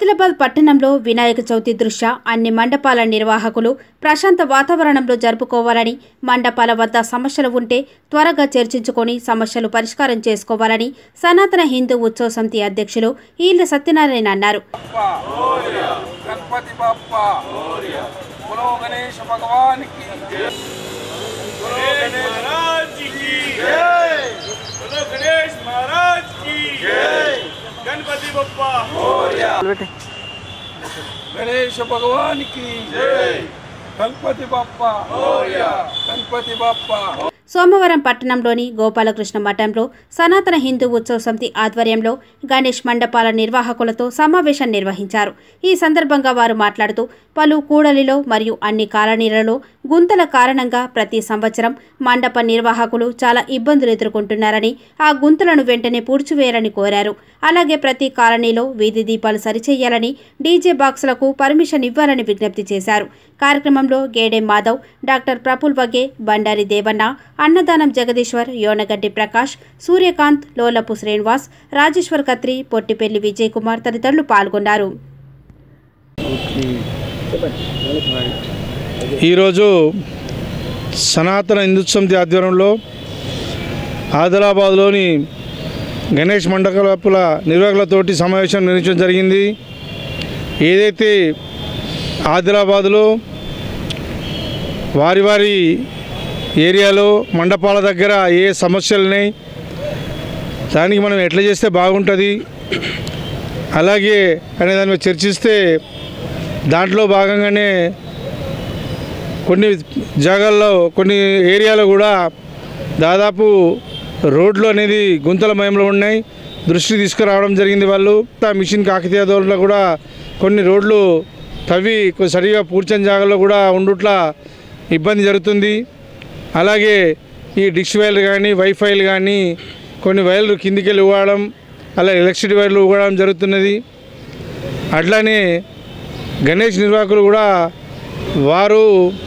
ఆదిలాబాద్ పట్టణంలో వినాయక చవితి దృష్ట్యా అన్ని మండపాల నిర్వాహకులు ప్రశాంత వాతావరణంలో జరుపుకోవాలని మండపాల వద్ద సమస్యలు ఉంటే త్వరగా చర్చించుకొని సమస్యలు పరిష్కారం చేసుకోవాలని సనాతన హిందూ ఉత్సవ సమితి అధ్యక్షులు ఈళ్ల సత్యనారాయణ అన్నారు गणपति बाप्पा बोलो गणेश भगवान की बोलो गणेश महाराज की जय बोलो गणेश महाराज की जय गणपति बप्पा गणेश भगवान की जय गणपति बाप्पा गणपति बाप्पा సోమవారం పట్టణంలోని గోపాలకృష్ణ మఠంలో సనాతన హిందూ ఉత్సవ సమితి ఆధ్వర్యంలో గణేష్ మండపాల నిర్వాహకులతో సమావేశం నిర్వహించారు ఈ సందర్భంగా వారు మాట్లాడుతూ పలు కూడలిలో మరియు అన్ని కాలనీలలో గుంతల కారణంగా ప్రతి సంవత్సరం మండప నిర్వాహకులు చాలా ఇబ్బందులు ఎదుర్కొంటున్నారని ఆ గుంతలను వెంటనే పూడ్చివేయాలని కోరారు అలాగే ప్రతి కాలనీలో వీధి దీపాలు సరిచేయాలని డీజే బాక్సులకు పర్మిషన్ ఇవ్వాలని విజ్ఞప్తి చేశారు కార్యక్రమంలో గేడెం మాధవ్ డాక్టర్ ప్రఫుల్ వగే బండారి దేవన్న అన్నదానం జగదీశ్వర్ యోనగడ్డి ప్రకాష్ సూర్యకాంత్ లోలపు శ్రీనివాస్ రాజేశ్వర్ కత్రి పొట్టిపెల్లి విజయ్ కుమార్ తదితరులు పాల్గొన్నారు ఈరోజు సనాతన హిందూ సమితి ఆధ్వర్యంలో ఆదిలాబాద్లోని గణేష్ మండపల నిర్వాహకులతోటి సమావేశం నిర్వహించడం జరిగింది ఏదైతే ఆదిలాబాద్లో వారి వారి ఏరియాలో మండపాల దగ్గర ఏ సమస్యలు ఉన్నాయి దానికి మనం ఎట్లా చేస్తే బాగుంటుంది అలాగే అనే దాని మీద చర్చిస్తే దాంట్లో భాగంగానే కొన్ని జాగాల్లో కొన్ని ఏరియాలో కూడా దాదాపు రోడ్లు అనేది గుంతలమయంలో ఉన్నాయి దృష్టి తీసుకురావడం జరిగింది వాళ్ళు ఆ మిషన్ కాకతీయ దోరలో కూడా కొన్ని రోడ్లు తవ్వి కొ- సరిగా పూడ్చని జాగాల్లో కూడా ఉండుట్లా ఇబ్బంది జరుగుతుంది అలాగే ఈ డిష్ వైర్లు కానీ వైఫైలు కానీ కొన్ని వైర్లు కిందికి వెళ్ళి ఊగడం అలా ఎలక్ట్రిసిటీ వైర్లు ఊగడం జరుగుతున్నది అట్లానే గణేష్ నిర్వాహకులు కూడా వారు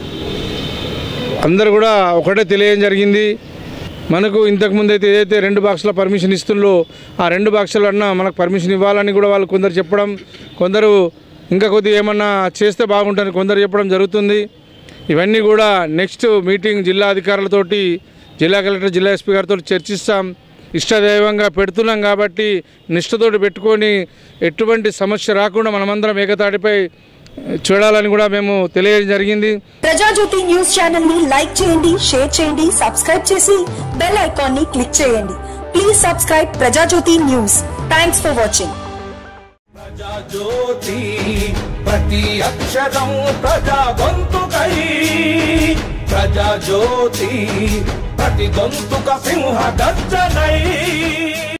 అందరు కూడా ఒకటే తెలియడం జరిగింది మనకు ఇంతకుముందు అయితే ఏదైతే రెండు బాక్సుల పర్మిషన్ ఇస్తుందో ఆ రెండు బాక్సులు అన్నా మనకు పర్మిషన్ ఇవ్వాలని కూడా వాళ్ళు కొందరు చెప్పడం కొందరు ఇంకా కొద్దిగా ఏమన్నా చేస్తే బాగుంటుంది కొందరు చెప్పడం జరుగుతుంది ఇవన్నీ కూడా నెక్స్ట్ మీటింగ్ జిల్లా అధికారులతోటి జిల్లా కలెక్టర్ జిల్లా ఎస్పీ గారితో చర్చిస్తాం ఇష్టదైవంగా పెడుతున్నాం కాబట్టి నిష్ఠతోటి పెట్టుకొని ఎటువంటి సమస్య రాకుండా మనమందరం ఏకతాటిపై చూడాలని కూడా మేము తెలియజేయడం జరిగింది ప్రజాజ్యోతి న్యూస్ ఛానల్ ని లైక్ చేయండి షేర్ చేయండి సబ్స్క్రైబ్ చేసి బెల్ ఐకాన్ ని క్లిక్ చేయండి please subscribe Prajajyothi news thanks for watching Prajajyothi ప్రతి అక్షరం ప్రజా గొంతుకై ప్రజాజ్యోతి ప్రతి గొంతుక సింహ గర్జనై